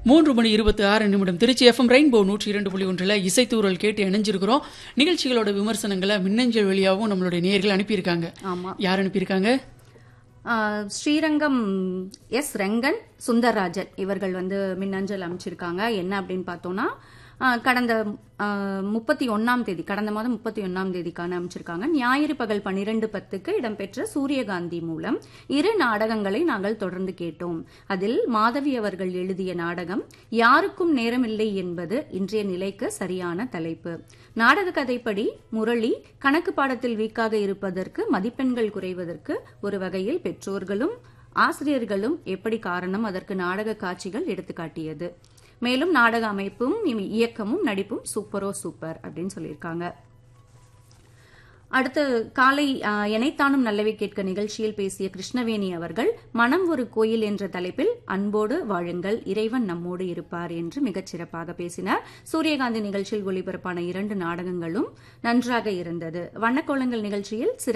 மூன்று மணி இருபத்தி ஆறு நிமிடம் திருச்சி எஃப்எம் ரெயின்போ நூற்றி இரண்டு புள்ளி ஒன்றில் இசைத்தூரல் கேட்டு இணைஞ்சிருக்கிறோம் நிகழ்ச்சிகளோட விமர்சனங்களை மின்னஞ்சல் வழியாகவும் நம்மளுடைய நேயர்கள் அனுப்பியிருக்காங்க ஆமா யார் அனுப்பியிருக்காங்க ஆ, ஸ்ரீரங்கம் எஸ் ரெங்கன் சுந்தர்ராஜன் இவர்கள் வந்து மின்னஞ்சல் அமைச்சிருக்காங்க என்ன அப்படின்னு பார்த்தோம்னா ஆ, கடந்த முப்பத்தி ஒன்னாம் தேதி கடந்த மாதம் முப்பத்தி ஒன்னாம் தேதிக்கான அமைச்சிருக்காங்க ஞாயிறு பகல் பன்னிரண்டு பத்துக்கு இடம்பெற்ற சூரியகாந்தி மூலம் இரு நாடகங்களை நாங்கள் தொடர்ந்து கேட்டோம் அதில் மாதவி அவர்கள் எழுதிய நாடகம் யாருக்கும் நேரமில்லை என்பது இன்றைய நிலைக்கு சரியான தலைப்பு நாடக கதைப்படி முரளி கணக்கு பாடத்தில் வீக்காக இருப்பதற்கு மதிப்பெண்கள் குறைவதற்கு ஒரு வகையில் பெற்றோர்களும் ஆசிரியர்களும் எப்படி காரணம் அதற்கு நாடக காட்சிகள் எடுத்துக்காட்டியது மேலும் நாடக அமைப்பும் இ- இயக்கமும் நடிப்பும் சூப்பரோ சூப்பர் அப்படின்னு சொல்லியிருக்காங்க அடுத்து காலை ஆ, எனைத்தானும் நல்லவை கேட்க நிகழ்ச்சியில் பேசிய கிருஷ்ணவேணி அவர்கள் மனம் ஒரு கோயில் என்ற தலைப்பில் அன்போடு வாழுங்கள் இறைவன் நம்மோடு இருப்பார் என்று மிகச் சிறப்பாக பேசினார் சூரியகாந்தி நிகழ்ச்சியில் ஒளிபரப்பான இரண்டு நாடகங்களும் நன்றாக இருந்தது வண்ணக்கோலங்கள் நிகழ்ச்சியில் சிறப்பு